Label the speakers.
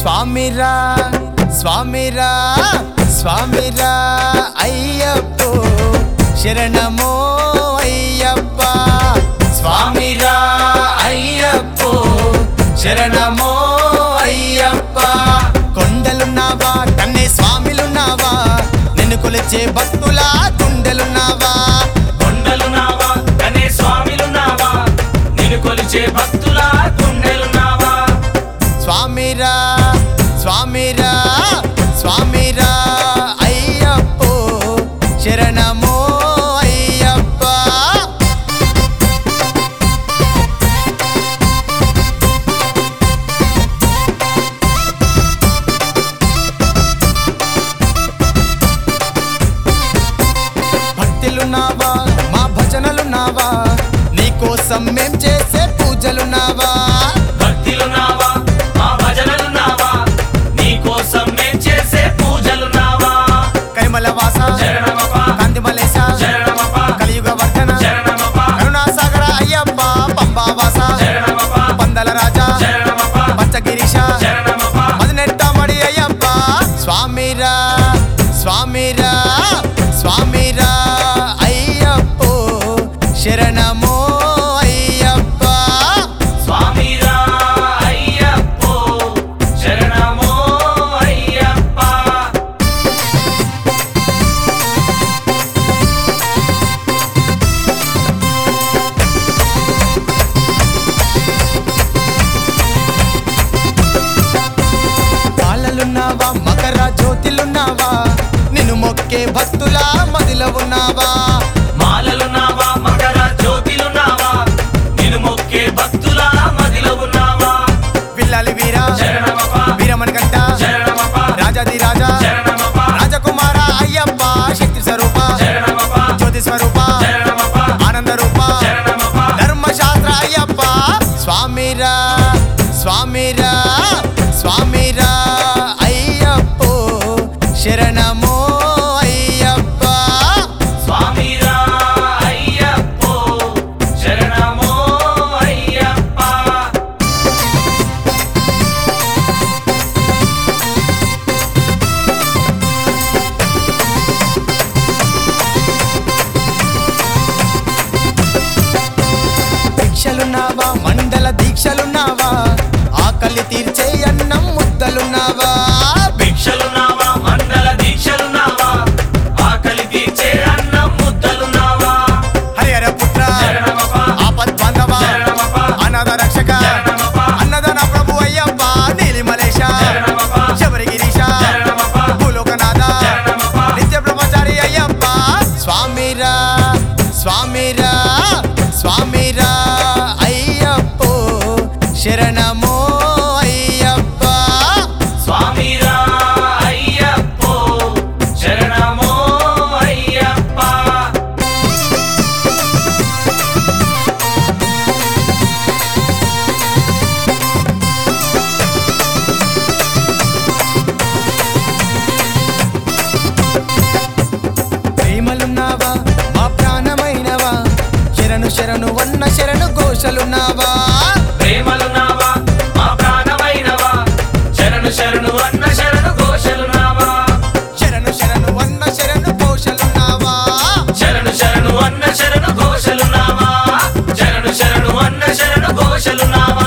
Speaker 1: స్వామిరా స్వామిరా స్వామిరా అయ్యప్పో శరణమో అయ్యప్ప స్వామిరా అయ్యప్పో శరణమో అయ్యప్ప కొండలున్నావా కన్నే స్వామిలున్నావా నిన్ను కొలిచే భక్తుల గుండెలున్నావా
Speaker 2: కొండలున్నావా కనే స్వామిలున్నావా నిన్ను కొలిచే భక్తుల గుండెలున్నావా
Speaker 1: స్వామిరా స్వామిరా స్వామిరా అయ్యప్పో శరణమో అయ్యప్ప భక్తులున్నావా మా భజనలున్నావా నీకోసం మేం చేసే పూజలున్నావా
Speaker 2: భక్తిలున్నావా మా భజనలున్నావా నీ కోసం మేం చేసే పూజలున్నావా
Speaker 1: కైమల వాస
Speaker 2: శరణమప
Speaker 1: కందిమలేశ
Speaker 2: శరణమప
Speaker 1: కలియుగ వర్ధన
Speaker 2: శరణమప
Speaker 1: కరుణాసాగర అయ్యప్ప పంబావాస
Speaker 2: శరణమప
Speaker 1: పందల రాజా
Speaker 2: శరణమప
Speaker 1: పంచగిరీశ
Speaker 2: శరణమప
Speaker 1: మదినెట్టమడి అయ్యప్ప స్వామిరా స్వామిరా స్వామిరా అయ్యప్పో శరణమో అయ్యప్ప
Speaker 2: స్వామిరా అయ్యప్పో శరణమో అయ్యప్ప
Speaker 1: పాలలున్నావా మకర జ్యోతిలున్నావా నిన్ను మొక్కే భక్తుల మదిలో ఉన్నావా
Speaker 2: మాలలున్నావా మకర జ్యోతిలున్నావా నిన్ను మొక్కే భక్తుల మదిలో ఉన్నావా
Speaker 1: పిల్లాలి వీరా
Speaker 2: శరణమప
Speaker 1: వీరమణి గంట
Speaker 2: శరణమప
Speaker 1: రాజాది రాజా
Speaker 2: శరణమప
Speaker 1: రాజకుమార అయ్యప్ప శక్తి స్వరూప
Speaker 2: శరణమప
Speaker 1: జ్యోతి స్వరూప
Speaker 2: శరణమప
Speaker 1: ఆనంద రూప
Speaker 2: శరణమప
Speaker 1: ధర్మశాస్త్ర అయ్యప్ప స్వామిరా స్వామిరా స్వామిరా అయ్యప్పో శరణమో అయ్యప్ప
Speaker 2: స్వామిరా అయ్యప్పో శరణమో అయ్యప్ప
Speaker 1: దీక్షలున్నావా మండల దీక్షలున్నావా ఆకలి తీర్చే అన్నం ముద్దలున్నావా
Speaker 2: భిక్షలున్నావా మండల దీక్షలున్నావా ఆకలి తీర్చే అన్నం ముద్దలున్నావా
Speaker 1: హరిహర పుత్ర
Speaker 2: శరణమప
Speaker 1: ఆపద్ బాంధవ
Speaker 2: శరణమప
Speaker 1: అనాథ రక్షక
Speaker 2: శరణమప
Speaker 1: అన్నదాన ప్రభు అయ్యప్ప నీలిమలేశ
Speaker 2: శరణమప
Speaker 1: శబరిగిరీశ
Speaker 2: శరణమప
Speaker 1: భూలోకనాథ
Speaker 2: శరణమప
Speaker 1: నిత్య బ్రహ్మచారి అయ్యప్ప స్వామిరా స్వామిరా స్వామిరా అయ్యప్పో శరణమో అయ్యప్ప
Speaker 2: స్వామిరా అయ్యప్పో శరణమో అయ్యప్ప
Speaker 1: ప్రేమలున్నావా మా ప్రాణమైనవా శరణు శరణు వన్న శరణు ఘోషలున్నావా
Speaker 2: ప్రేమలున్నావా మా ప్రాణమైనవా శరణు శరణు అన్న శరణు ఘోషలున్నావా
Speaker 1: శరణు శరణు వన్న శరణు ఘోషలున్నావా
Speaker 2: శరణు శరణు అన్న శరణు ఘోషలున్నావా శరణు శరణు అన్న శరణు ఘోషలున్నావా